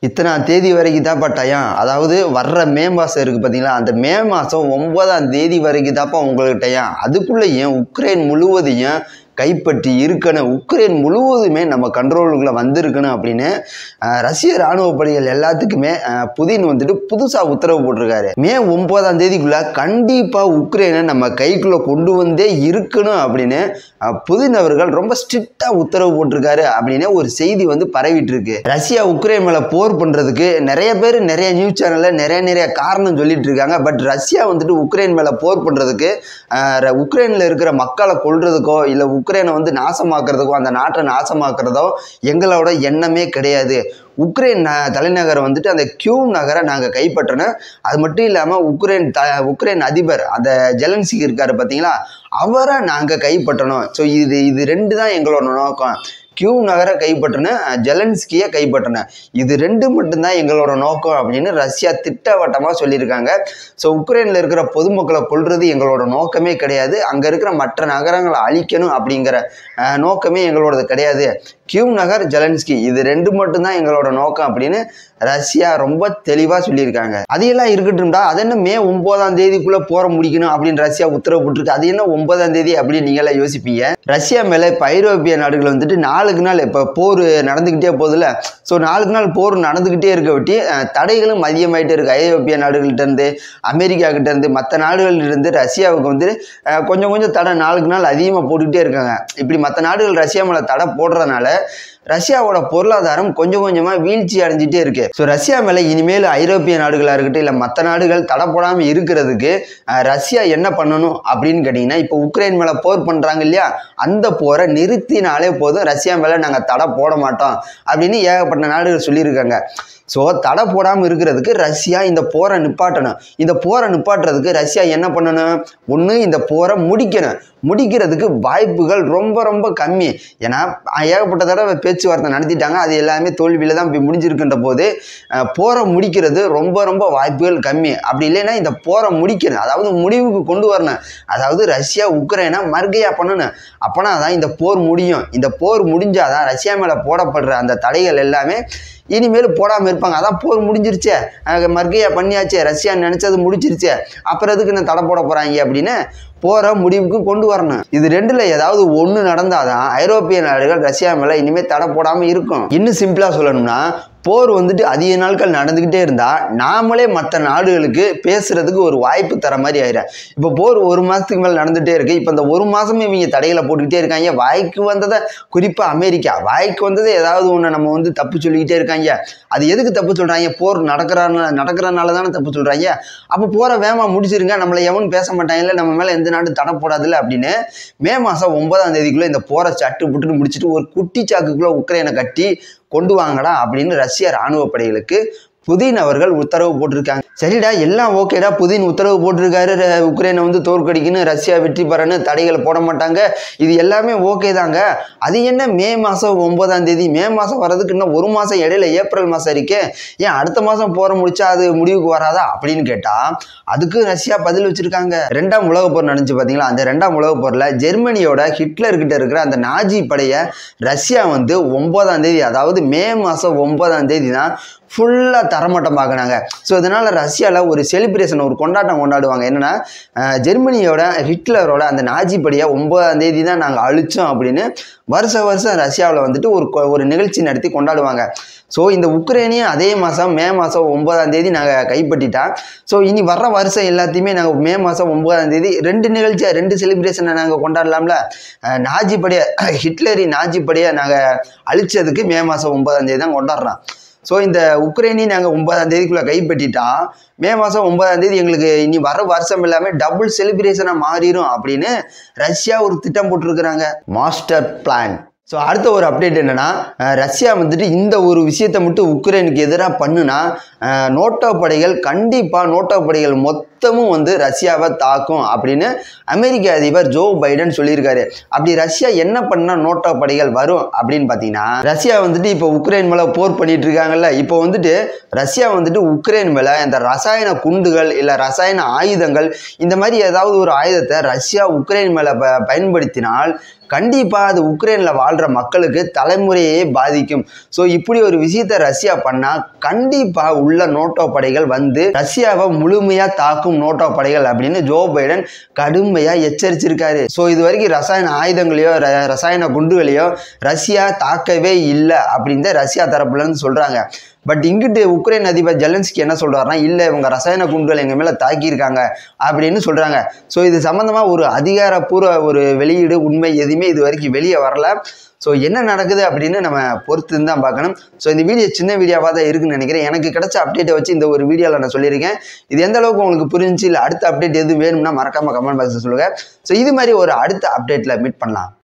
இத்தனை தேதி வரைக்கும் தான்ப்பா டயம் அதாவது வர்ற மே மாதம் இருக்குது பார்த்தீங்களா அந்த மே மாதம் ஒன்பதாம் தேதி வரைக்கும் தான்ப்பா உங்களுக்கு டயம் அதுக்குள்ளேயும் உக்ரைன் முழுவதையும் கைப்பற்றி இருக்கணும் உக்ரைன் முழுவதுமே நம்ம கண்ட்ரோலுக்குள்ளே வந்திருக்கணும் அப்படின்னு அஹ், ரஷ்ய இராணுவ படைகள் எல்லாத்துக்குமே அஹ், புதின் வந்துட்டு புதுசாக உத்தரவு போட்டிருக்காரு மே ஒன்பதாம் தேதிக்குள்ள கண்டிப்பாக உக்ரைனை நம்ம கைக்குள்ளே கொண்டு வந்தே இருக்கணும் அப்படின்னு அஹ், புதின் அவர்கள் ரொம்ப ஸ்ட்ரிக்டாக உத்தரவு போட்டிருக்காரு அப்படின்னு ஒரு செய்தி வந்து பரவிட்டு இருக்கு ரஷ்யா உக்ரைன் மேலே போர் பண்ணுறதுக்கு நிறைய பேர் நிறைய நியூஸ் சேனலில் நிறைய நிறைய காரணம் சொல்லிட்டு இருக்காங்க பட் ரஷ்யா வந்துட்டு உக்ரைன் மேலே போர் பண்ணுறதுக்கு உக்ரைனில் இருக்கிற மக்களை கொல்றதுக்கோ இல்லை உக்ரைனை வந்து நாசமாக்குறதுக்கோ அந்த நாட்டை நாசமாக்குறதோ எங்களோட எண்ணமே கிடையாது உக்ரைன் ந- தலைநகரை வந்துட்டு அந்த கியூ நகரை நாங்கள் கைப்பற்றணும் அது மட்டும் இல்லாமல் உக்ரைன் த உக்ரைன் அதிபர் அந்த ஜெலன்சிக் இருக்காரு பார்த்தீங்களா அவரை நாங்கள் கைப்பற்றணும் ஸோ இது இது ரெண்டு தான் எங்களோட நோக்கம் கியூ நகரை கைப்பற்றணும் ஜெலன்ஸ்கியை கைப்பற்றணும் இது ரெண்டு மட்டும்தான் எங்களோட நோக்கம் அப்படின்னு ரஷ்யா திட்டவட்டமாக சொல்லியிருக்காங்க ஸோ உக்ரைனில் இருக்கிற பொதுமக்களை கொல்றது எங்களோட நோக்கமே கிடையாது அங்கே இருக்கிற மற்ற நகரங்களை அழிக்கணும் அப்படிங்கிற அஹ், நோக்கமே எங்களோடது கிடையாது கியூ நகர் ஜெலன்ஸ்கி இது ரெண்டு மட்டும்தான் எங்களோட நோக்கம் அப்படின்னு ரஷ்யா ரொம்ப தெளிவாக சொல்லியிருக்காங்க அது எல்லாம் இருக்கட்டும்டா அது என்ன மே ஒன்பதாம் தேதிக்குள்ளே போற முடிக்கணும் அப்படின்னு ரஷ்யா உத்தரவு போட்டிருக்கு அது என்ன ஒன்பதாம் தேதி அப்படின்னு நீங்களாம் யோசிப்பீங்க ரஷ்யா மேலே இப்போ ஐரோப்பிய நாடுகள் வந்துட்டு நாளுக்கு நாள் இப்போ போர் நடந்துக்கிட்டே போகுதுல ஸோ நாளுக்கு நாள் போர் நடந்துக்கிட்டே இருக்க விட்டி அஹ், தடைகளும் அதிகமாயிட்டே இருக்கு ஐரோப்பிய நாடுகள்கிட்ட இருந்து அமெரிக்கா கிட்ட இருந்து மற்ற நாடுகள்ல இருந்து ரஷ்யாவுக்கு வந்து அஹ், கொஞ்சம் கொஞ்சம் தடை நாளுக்கு நாள் அதிகமாக போட்டுக்கிட்டே இருக்காங்க இப்படி மற்ற நாடுகள் ரஷ்யா மேலே தடை போடுறதுனால ரஷ்யாவோட பொருளாதாரம் கொஞ்சம் கொஞ்சமாக வீழ்ச்சி அடைஞ்சிட்டே இருக்கு ஸோ ரஷ்யா மேலே இனிமேல் ஐரோப்பிய நாடுகளாக இருக்கட்டும் இல்லை மற்ற நாடுகள் தடை போடாமல் இருக்கிறதுக்கு அஹ், ரஷ்யா என்ன பண்ணணும் அப்படின்னு கேட்டிங்கன்னா இப்போ உக்ரைன் மேலே போர் பண்ணுறாங்க இல்லையா அந்த போரை நிறுத்தினாலே போதும் ரஷ்யா மேலே நாங்கள் தடை போட மாட்டோம் அப்படின்னு ஏகப்பட்ட நாடுகள் சொல்லியிருக்காங்க ஸோ தடை போடாமல் இருக்கிறதுக்கு ரஷ்யா இந்த போரை நிப்பாட்டணும் இந்த போரை நிப்பாட்டுறதுக்கு ரஷ்யா என்ன பண்ணணும் ஒன்று இந்த போரை முடிக்கணும் முடிக்கிறதுக்கு வாய்ப்புகள் ரொம்ப ரொம்ப கம்மி ஏன்னா அஹ், ஏகப்பட்ட தடவை பேச்சுவார்த்தை நடத்திட்டாங்க அது எல்லாமே தோல்வியில் தான் போய் முடிஞ்சிருக்கின்ற போது அஹ், போரை முடிக்கிறது ரொம்ப ரொம்ப வாய்ப்புகள் கம்மி அப்படி இல்லைன்னா இந்த போரை முடிக்கணும் அதாவது முடிவுக்கு கொண்டு வரணும் அதாவது ரஷ்யா உக்ரைனை மறுகையா பண்ணணும் அப்போனா தான் இந்த போர் முடியும் இந்த போர் முடிஞ்சாதான் ரஷ்யா மேலே போடப்படுற அந்த தடைகள் எல்லாமே இனிமேல் போடாமல் இருப்பாங்க அதான் போர் முடிஞ்சிருச்சே அஹ் மர்கையா பண்ணியாச்சே ரஷ்யா நினச்சது முடிச்சிருச்சே அப்புறம் எதுக்கு என்ன தடை போட போகிறாங்க அப்படின்னு போரை முடிவுக்கு கொண்டு வரணும் இது ரெண்டில் ஏதாவது ஒன்று நடந்தாதான் ஐரோப்பிய நாடுகள் ரஷ்யா மேலே இனிமேல் தடை போடாமல் இருக்கும் இன்னும் சிம்பிளாக சொல்லணும்னா போர் வந்துட்டு அதிக நாட்கள் நடந்துக்கிட்டே இருந்தால் நாமளே மற்ற நாடுகளுக்கு பேசுறதுக்கு ஒரு வாய்ப்பு தர மாதிரி ஆயிடும் இப்போ போர் ஒரு மாதத்துக்கு மேலே நடந்துகிட்டே இருக்கு இப்போ இந்த ஒரு மாதமே இவங்க தடைகளை போட்டுக்கிட்டே இருக்காங்க வாய்க்கு வந்ததை குறிப்பாக அமெரிக்கா வாய்க்கு வந்ததை ஏதாவது ஒன்று நம்ம வந்து தப்பு சொல்லிக்கிட்டே இருக்காங்க அது எதுக்கு தப்பு சொல்கிறாங்க போர் நடக்கிறனால நடக்கிறனால தானே தப்பு சொல்கிறாங்க அப்போ போரை வேகமாக முடிச்சிருங்க நம்மளை எவனும் பேச மாட்டாங்கல்ல நம்ம மேலே எந்த நாடு தடை போடாதுல்ல அப்படின்னு மே மாதம் ஒன்பதாம் தேதிக்குள்ளே இந்த போரை சட்டு புட்டுன்னு முடிச்சுட்டு ஒரு குட்டி சாக்குக்குள்ளே உக்ரைனை கட்டி கொண்டு வாங்கடா அப்படின்னு ரஷ்ய ராணுவ படைகளுக்கு புதின் அவர்கள் உத்தரவு போட்டிருக்காங்க சரிடா எல்லாம் ஓகேடா புதின் உத்தரவு போட்டிருக்காரு ர- உக்ரைனை வந்து தோற்கடிக்கணும் ரஷ்யா வெற்றி பெறணும் தடைகளை போட மாட்டாங்க இது எல்லாமே ஓகே தாங்க அது என்ன மே மாதம் ஒன்பதாம் தேதி மே மாதம் வர்றதுக்கு இன்னும் ஒரு மாதம் இடையில ஏப்ரல் மாதம் இருக்கே ஏன் அடுத்த மாதம் போற முடிச்சா அது முடிவுக்கு வராதா அப்படின்னு கேட்டால் அதுக்கு ரஷ்யா பதில் வச்சிருக்காங்க ரெண்டாம் உலகப் போர் நடந்துச்சு பார்த்தீங்களா அந்த ரெண்டாம் உலகப் போரில் ஜெர்மனியோட ஹிட்லர் கிட்ட இருக்கிற அந்த நாஜி படையை ரஷ்யா வந்து ஒன்பதாம் தேதி அதாவது மே மாதம் ஒன்பதாம் தேதி தான் ஃபுல்லாக தரமட்டமாக்குனாங்க ஸோ இதனால் ரஷ்யாவில் ஒரு செலிப்ரேஷன் ஒரு கொண்டாட்டம் கொண்டாடுவாங்க என்னென்னா அஹ், ஜெர்மனியோட ஹிட்லரோட அந்த நாஜி படியை ஒன்பதாம் தேதி தான் நாங்கள் அழிச்சோம் அப்படின்னு வருஷ வருஷம் ரஷ்யாவில் வந்துட்டு ஒரு கொ- ஒரு நிகழ்ச்சி நடத்தி கொண்டாடுவாங்க ஸோ இந்த உக்ரைனையும் அதே மாதம் மே மாதம் ஒன்பதாம் தேதி நாங்கள் கைப்பற்றிட்டா ஸோ இனி வர்ற வருஷம் எல்லாத்தையுமே நாங்கள் மே மாதம் ஒன்பதாம் தேதி ரெண்டு நிகழ்ச்சியாக ரெண்டு செலிப்ரேஷனை நாங்கள் கொண்டாடலாம்ல அஹ், நாஜி படையை ஹிட்லரி நாஜி படையை நாங்கள் அழிச்சதுக்கு மே மாதம் ஒன்பதாம் தேதி தான் கொண்டாடுறோம் ஸோ இந்த உக்ரைனி நாங்கள் ஒன்பதாம் தேதிக்குள்ளே கைப்பற்றிட்டா மே மாதம் ஒன்பதாம் தேதி எங்களுக்கு இனி வர வருஷம் எல்லாமே டபுள் செலிப்ரேஷனாக மாறிடும் அப்படின்னு ரஷ்யா ஒரு திட்டம் போட்டிருக்கிறாங்க மாஸ்டர் பிளான் ஸோ அடுத்த ஒரு அப்டேட் என்னன்னா அஹ், ரஷ்யா வந்துட்டு இந்த ஒரு விஷயத்தை மட்டும் உக்ரைனுக்கு எதிராக பண்ணுனா அஹ், நோட்டோ படைகள் கண்டிப்பாக நோட்டோ படைகள் மொத்த மொத்தமும் வந்து ரஷ்யாவை தாக்கும் அப்படின்னு அமெரிக்க அதிபர் ஜோ பைடன் சொல்லியிருக்காரு அப்படி ரஷ்யா என்ன பண்ணா நோட்டோ படைகள் வரும் அப்படின்னு பார்த்தீங்கன்னா ரஷ்யா வந்துட்டு இப்போ உக்ரைன் மேலே போர் பண்ணிட்டு இருக்காங்கல்ல இப்போ வந்துட்டு ரஷ்யா வந்துட்டு உக்ரைன் மேலே இந்த ரசாயன குண்டுகள் இல்லை ரசாயன ஆயுதங்கள் இந்த மாதிரி ஏதாவது ஒரு ஆயுதத்தை ரஷ்யா உக்ரைன் மேலே ப பயன்படுத்தினால் கண்டிப்பாக அது உக்ரைனில் வாழ்கிற மக்களுக்கு தலைமுறையே பாதிக்கும் ஸோ இப்படி ஒரு விஷயத்தை ரஷ்யா பண்ணால் கண்டிப்பாக உள்ள நோட்டோ படைகள் வந்து ரஷ்யாவை முழுமையாக தாக்கும் நோட்டோ படைகள் அப்படின்னு ஜோ பைடன் கடுமையாக எச்சரிச்சிருக்காரு ஸோ இது வரைக்கும் ரசாயன ஆயுதங்களையோ ர- ரசாயன குண்டுகளையோ ரஷ்யா தாக்கவே இல்லை அப்படின்னு தான் ரஷ்யா தரப்புலன்னு சொல்கிறாங்க பட் இங்கிட்டு உக்ரைன் அதிபர் ஜெலன்ஸ்கி என்ன சொல்றாருன்னா இல்லை இவங்க ரசாயன குண்டுகள் எங்கள் மேலே தாக்கியிருக்காங்க அப்படின்னு சொல்கிறாங்க ஸோ இது சம்மந்தமாக ஒரு அதிகாரப்பூர்வ ஒரு வெளியீடு உண்மை எதுவுமே இது வரைக்கும் வெளியே வரல ஸோ என்ன நடக்குது அப்படின்னு நம்ம பொறுத்து தான் பார்க்கணும் ஸோ இந்த வீடியோ சின்ன வீடியோவாக தான் இருக்குன்னு நினைக்கிறேன் எனக்கு கிடைச்ச அப்டேட்டை வச்சு இந்த ஒரு வீடியோவில் நான் சொல்லியிருக்கேன் இது எந்த அளவுக்கு உங்களுக்கு புரிஞ்சுச்சு இல்லை அடுத்த அப்டேட் எது வேணும்னா மறக்காமல் கமெண்ட் பாக்ஸில் சொல்லுங்கள் ஸோ இது மாதிரி ஒரு அடுத்த அப்டேட்டில் மீட் பண்ணலாம்